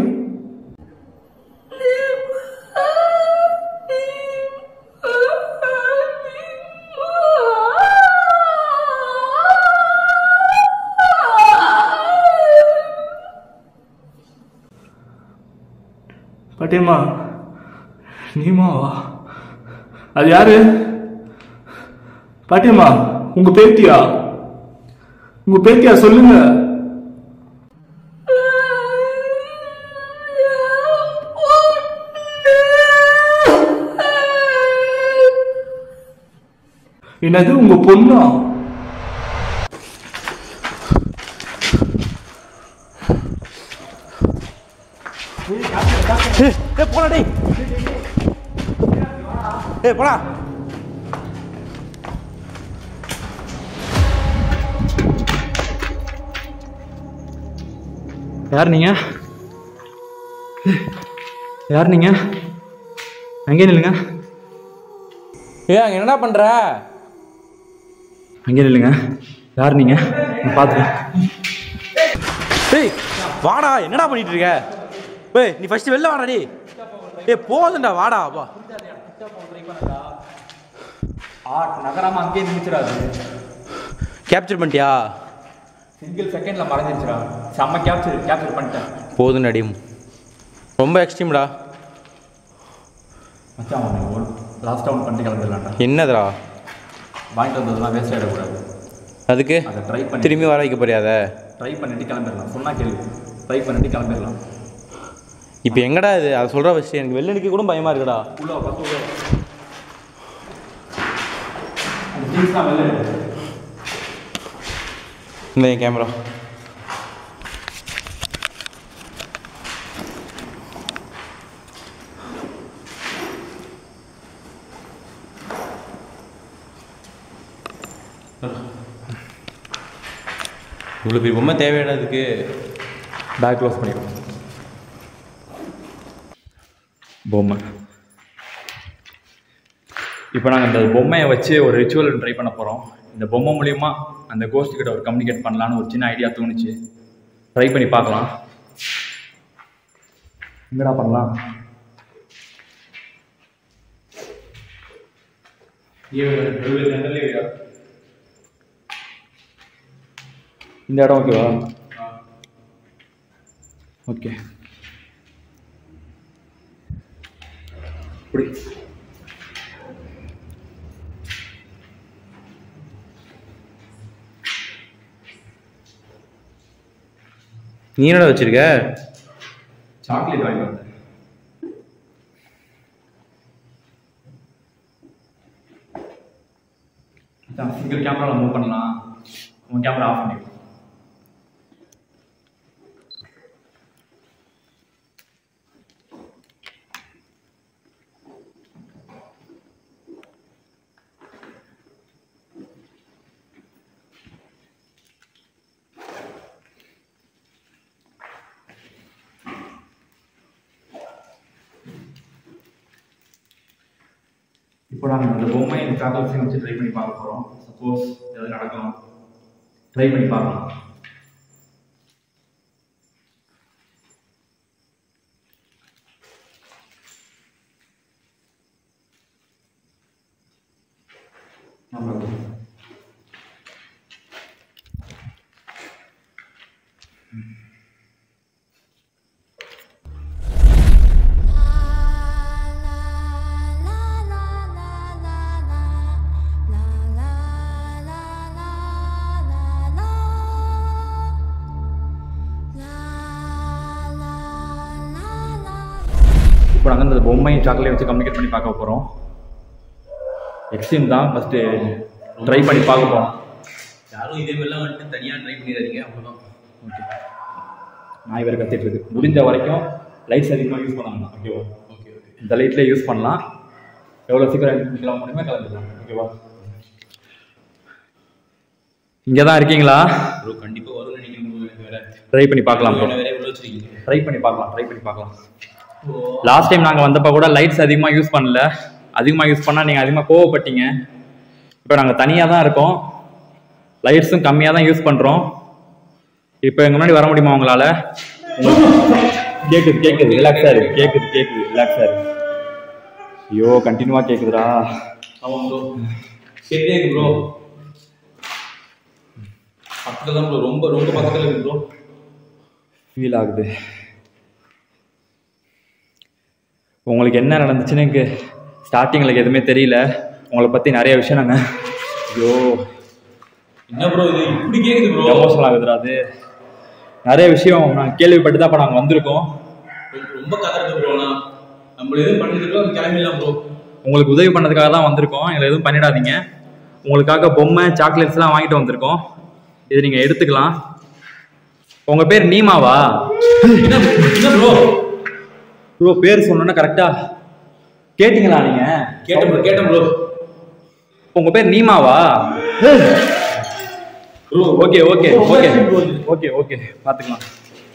பாட்டியம்மா நீமாவா அது யாரு பாட்டியம்மா உங்க பேத்தியா உங்க பேத்தியா சொல்லுங்க என்னது உங்க பொண்ணா ஏ போடா டேய் ஏ போடா யார் நீங்க யார் நீங்க அங்கே நில்லுங்க ஏ அங்க என்னடா பண்ற அங்கே நில்லுங்க யார் நீங்க நான் பார்த்துட்டேன் டேய் வாடா என்னடா பண்ணிட்டு இருக்க ஏய் நீ ஃபர்ஸ்ட் வெளில வாடா டேய் ஏய் போதும்டா வாடா வா ஆ நகராம அங்கேயே நிமிச்சிடாது கேப்சர் பண்ணிட்டியா சிங்கிள் செகண்ட்ல மறைஞ்சிருச்சுடா செம்ம கேப்சர் கேப்சர் பண்ணிட்டேன் போதும் நடியும் ரொம்ப எக்ஸ்ட்ரீம்டா மச்சான் ஒன்று லாஸ்ட் டவுன் பண்ணிட்டு கிளம்பிடலாம்டா என்னதுடா வாங்கிட்டு வந்ததெல்லாம் வேஸ்ட் ஆகிடக்கூடாது அதுக்கு அதை ட்ரை பண்ணி திரும்பி வர வைக்க போறியாத ட்ரை பண்ணிட்டு கிளம்பிடலாம் சொன்னா கேள்வி ட்ரை பண்ணிட்டு கிளம்பிடலாம் இப்போ எங்கடா இது அதை சொல்ற ஃபஸ்ட்டு எனக்கு வெளில நிற்க கூட பயமா இருக்குடா உள்ள வா, first உள்ள வா. அந்த things தான் வெளில எடு. இந்த என் கேமரா இவ்வளோ பெரிய பொம்மை தேவையான அதுக்கு பேக் க்ளோஸ் பண்ணிடுவோம் பொம்மை இப்போ நாங்கள் இந்த பொம்மையை வச்சு ஒரு ரிச்சுவல் ட்ரை பண்ண போகிறோம் இந்த பொம்மை மூலியமா அந்த கோஸ்ட் கிட்ட ஒரு கம்யூனிகேட் பண்ணலான்னு ஒரு சின்ன ஐடியா தோணுச்சு ட்ரை பண்ணி பார்க்கலாம் எங்கடா பண்ணலாம் இந்த இடம் ஓகேவா ஓகே இப்படி நீ என்னடா வச்சிருக்க சாக்லேட் வாங்கி வந்தேன் சிங்கிள் கேமராவில் மூவ் பண்ணலாம் உன் கேமரா ஆஃப் பண்ணிக்கலாம் இப்போ நாங்கள் இந்த பொம்மை இந்த சாக்லேட்ஸையும் வச்சு ட்ரை பண்ணி பார்க்க போகிறோம் சப்போஸ் ஏதாவது நடக்கலாம் ட்ரை பண்ணி பார்க்கலாம் ஆமாம் இப்போ நாங்கள் இந்த பொம்மை சாக்லேட் வச்சு கம்யூனிகேட் பண்ணி பார்க்க போகிறோம் எக்ஸ்ட்ரீம் தான் ஃபஸ்ட்டு ட்ரை பண்ணி பார்க்க போகிறோம் யாரும் இதே மாதிரிலாம் வந்துட்டு தனியாக ட்ரை பண்ணிடாதீங்க அவ்வளோதான் ஓகே நாய் வேறு கத்திட்டு இருக்கு முடிஞ்ச வரைக்கும் லைட்ஸ் அதிகமாக யூஸ் பண்ணலாம் ஓகேவா ஓகே ஓகே இந்த லைட்லேயே யூஸ் பண்ணலாம் எவ்வளோ சீக்கிரம் கிளம்ப முடியுமோ கிளம்பிடலாம் ஓகேவா இங்கே தான் இருக்கீங்களா ப்ரோ கண்டிப்பாக வரும்னு நினைக்கிறேன் bro. எனக்கு வேற ட்ரை பண்ணி பார்க்கலாம் ப்ரோ வேற உள்ள வச்சிருக்கீங்க ட்ரை பண்ணி பார்க்கலாம் ட்ரை பண்ணி பார்க்கலாம் லாஸ்ட் டைம் நாங்கள் வந்தப்போ கூட லைட்ஸ் அதிகமாக யூஸ் பண்ணல அதிகமாக யூஸ் பண்ணால் நீங்கள் அதிகமாக கோவப்பட்டீங்க இப்போ நாங்கள் தனியாக தான் இருக்கோம் லைட்ஸும் கம்மியாக தான் யூஸ் பண்ணுறோம் இப்போ எங்கள் முன்னாடி வர முடியுமா உங்களால் கேட்குது கேட்குது ரிலாக்ஸாக இருக்கு கேட்குது கேட்குது ரிலாக்ஸாக இருக்கு ஐயோ கண்டினியூவாக கேட்குதுடா ஆமாம் ப்ரோ சரியா இருக்கு ப்ரோ பக்கத்தில் தான் ப்ரோ ரொம்ப ரொம்ப பக்கத்தில் இருக்கு ப்ரோ ஃபீல் ஆகுது உங்களுக்கு என்ன நடந்துச்சுன்னு எனக்கு ஸ்டார்டிங்கில் எதுவுமே தெரியல உங்களை பற்றி நிறைய விஷயம் நாங்கள் ஐயோ என்ன ப்ரோ இது இப்படி கேக்குது ப்ரோ எமோஷனல் ஆகுதுடா அது நிறைய விஷயம் நாங்கள் கேள்விப்பட்டு தான் இப்போ நாங்கள் வந்திருக்கோம் ரொம்ப கதறது ப்ரோ நான் நம்ம எதுவும் பண்ணிருக்கோம் கிளம்பிடலாம் ப்ரோ உங்களுக்கு உதவி பண்ணதுக்காக தான் வந்திருக்கோம் எங்களை எதுவும் பண்ணிடாதீங்க உங்களுக்காக பொம்மை சாக்லேட்ஸ்லாம் வாங்கிட்டு வந்திருக்கோம் இது நீங்கள் எடுத்துக்கலாம் உங்கள் பேர் நீமாவா என்ன என்ன ப்ரோ ப்ரோ பேர் சொன்னோன்னா கரெக்டாக கேட்டிங்களா நீங்கள் கேட்டேன் ப்ரோ கேட்டேன் ப்ரோ உங்கள் பேர் நீமாவா bro okay okay okay okay okay பார்த்துக்கலாம்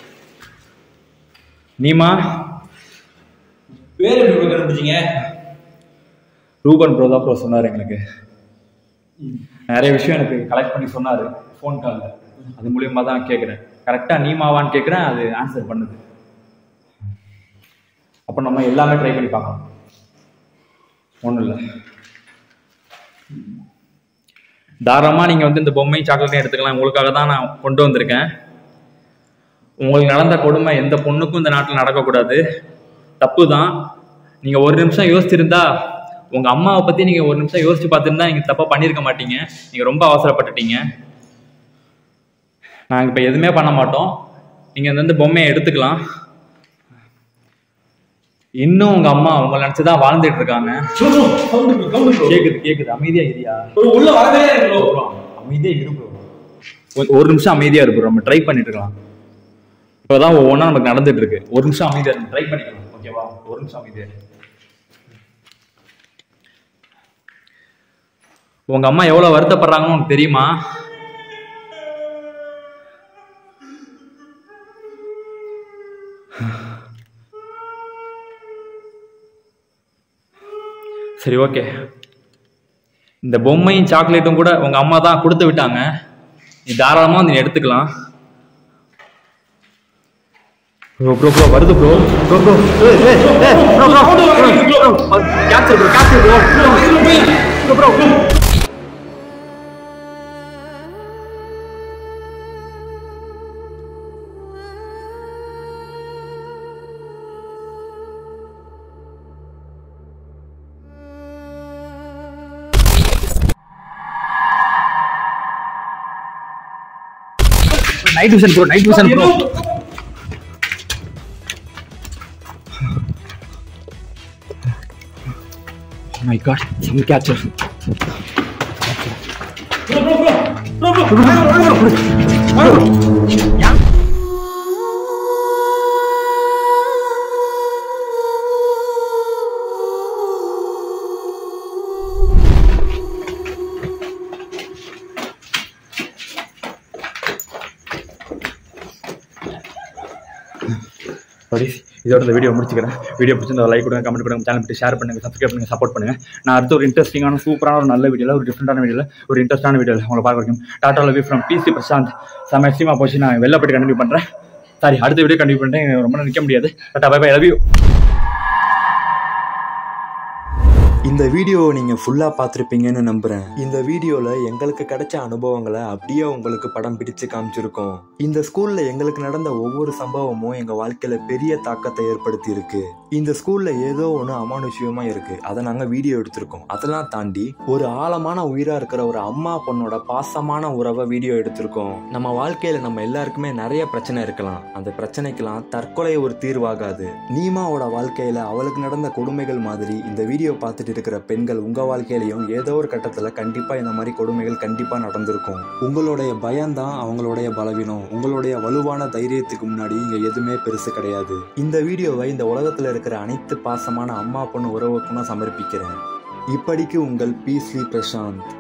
நீமா பேர் எப்படி ப்ரோ கண்டுபிடிச்சீங்க ரூபன் ப்ரோ தான் ப்ரோ சொன்னார் எங்களுக்கு நிறைய விஷயம் எனக்கு கலெக்ட் பண்ணி சொன்னார் ஃபோன் காலில் அது மூலியமாக தான் கேட்குறேன் கரெக்டாக நீமாவான்னு கேட்குறேன் அது ஆன்சர் பண்ணுது அப்போ நம்ம எல்லாமே ட்ரை பண்ணி பார்க்கலாம் ஒன்றும் இல்லை தாராளமாக நீங்கள் வந்து இந்த பொம்மையும் சாக்லேட்டையும் எடுத்துக்கலாம் உங்களுக்காக தான் நான் கொண்டு வந்திருக்கேன் உங்களுக்கு நடந்த கொடுமை எந்த பொண்ணுக்கும் இந்த நாட்டில் நடக்கக்கூடாது தப்பு தான் நீங்கள் ஒரு நிமிஷம் யோசிச்சிருந்தா உங்கள் அம்மாவை பற்றி நீங்கள் ஒரு நிமிஷம் யோசிச்சு பார்த்துருந்தா நீங்கள் தப்பாக பண்ணியிருக்க மாட்டீங்க நீங்கள் ரொம்ப அவசரப்பட்டுட்டீங்க நாங்கள் இப்போ எதுவுமே பண்ண மாட்டோம் நீங்கள் இந்த வந்து பொம்மையை எடுத்துக்கலாம் இன்னும் உங்கள் அம்மா உங்களை நினச்சி தான் வாழ்ந்துட்டு இருக்காங்க bro bro count bro count bro கேட்குது கேட்குது அமைதியாக இரியா ப்ரோ உள்ள வரவே இல்லை ப்ரோ அமைதியா இரு bro. ஒரு- ஒரு நிமிஷம் அமைதியா இரு bro. நம்ம ட்ரை பண்ணிட்டு இருக்கலாம் இப்போதான் ஒவ்வொன்றா நமக்கு நடந்துட்டு இருக்கு ஒரு நிமிஷம் அமைதியா இருக்கு ட்ரை பண்ணிக்கலாம் ஓகேவா ஒரு நிமிஷம் அமைதியா இரு. உங்க அம்மா எவ்வளவு வருத்தப்படுறாங்கன்னு உனக்கு தெரியுமா சரி ஓகே இந்த பொம்மையும் சாக்லேட்டும் கூட உங்க அம்மா தான் கொடுத்து விட்டாங்க நீ தாராளமா வந்து நீ எடுத்துக்கலாம் ப்ரோ ப்ரோ ப்ரோ வருது bro bro bro capture bro capture bro bro bro night vision bro night vision bro my god some catcher buddies இதோட இந்த வீடியோ முடிச்சுக்கிறேன் வீடியோ பிடிச்சிருந்தா லைக் கொடுங்க கமெண்ட் பண்ணுங்க சேனல் பற்றி ஷேர் பண்ணுங்க சப்ஸ்கிரைப் பண்ணுங்க சப்போர்ட் பண்ணுங்க நான் அடுத்த ஒரு இன்ட்ரெஸ்டிங்கான சூப்பரான ஒரு நல்ல வீடியோல ஒரு டிஃப்ரெண்டான வீடியோல ஒரு இன்ட்ரெஸ்டான வீடியோல உங்களை பார்க்க வைக்கும் tata love from PC Prasanth செம எக்ஸ்ட்ரீமா போச்சு நான் வெளில போயிட்டு கண்டினியூ பண்றேன் சாரி அடுத்த வீடியோ கண்டினியூ பண்ணிட்டேன் ரொம்ப நேரம் நிற்க முடியாது tata bye bye love you இந்த வீடியோவை நீங்கள் ஃபுல்லாக பார்த்துருப்பீங்கன்னு நம்புகிறேன் இந்த வீடியோவில் எங்களுக்கு கிடைச்ச அனுபவங்களை அப்படியே உங்களுக்கு படம் பிடிச்சு காமிச்சிருக்கோம் இந்த ஸ்கூலில் எங்களுக்கு நடந்த ஒவ்வொரு சம்பவமும் எங்கள் வாழ்க்கையில் பெரிய தாக்கத்தை ஏற்படுத்தி இருக்கு இந்த ஸ்கூலில் ஏதோ ஒன்று அமானுஷ்யமா இருக்கு அதை நாங்கள் வீடியோ எடுத்திருக்கோம் அதெல்லாம் தாண்டி ஒரு ஆழமான உயிராக இருக்கிற ஒரு அம்மா பொண்ணோட பாசமான உறவை வீடியோ எடுத்திருக்கோம் நம்ம வாழ்க்கையில் நம்ம எல்லாருக்குமே நிறைய பிரச்சனை இருக்கலாம் அந்த பிரச்சனைக்கெல்லாம் தற்கொலை ஒரு தீர்வாகாது நீமாவோட வாழ்க்கையில் அவளுக்கு நடந்த கொடுமைகள் மாதிரி இந்த வீடியோ பார்த்துட்டு இருக்கிற பெண்கள் உங்க வாழ்க்கையிலையும் ஏதோ ஒரு கட்டத்தில் கண்டிப்பா இந்த மாதிரி கொடுமைகள் கண்டிப்பா நடந்திருக்கும் உங்களுடைய பயம்தான் அவங்களுடைய பலவீனம் உங்களுடைய வலுவான தைரியத்துக்கு முன்னாடி இங்க எதுவுமே பெருசு கிடையாது இந்த வீடியோவை இந்த உலகத்துல இருக்கிற அனைத்து பாசமான அம்மா பொண்ணு உறவுக்கும் நான் சமர்ப்பிக்கிறேன் இப்படிக்கு உங்கள் பி ஸ்ரீ பிரசாந்த்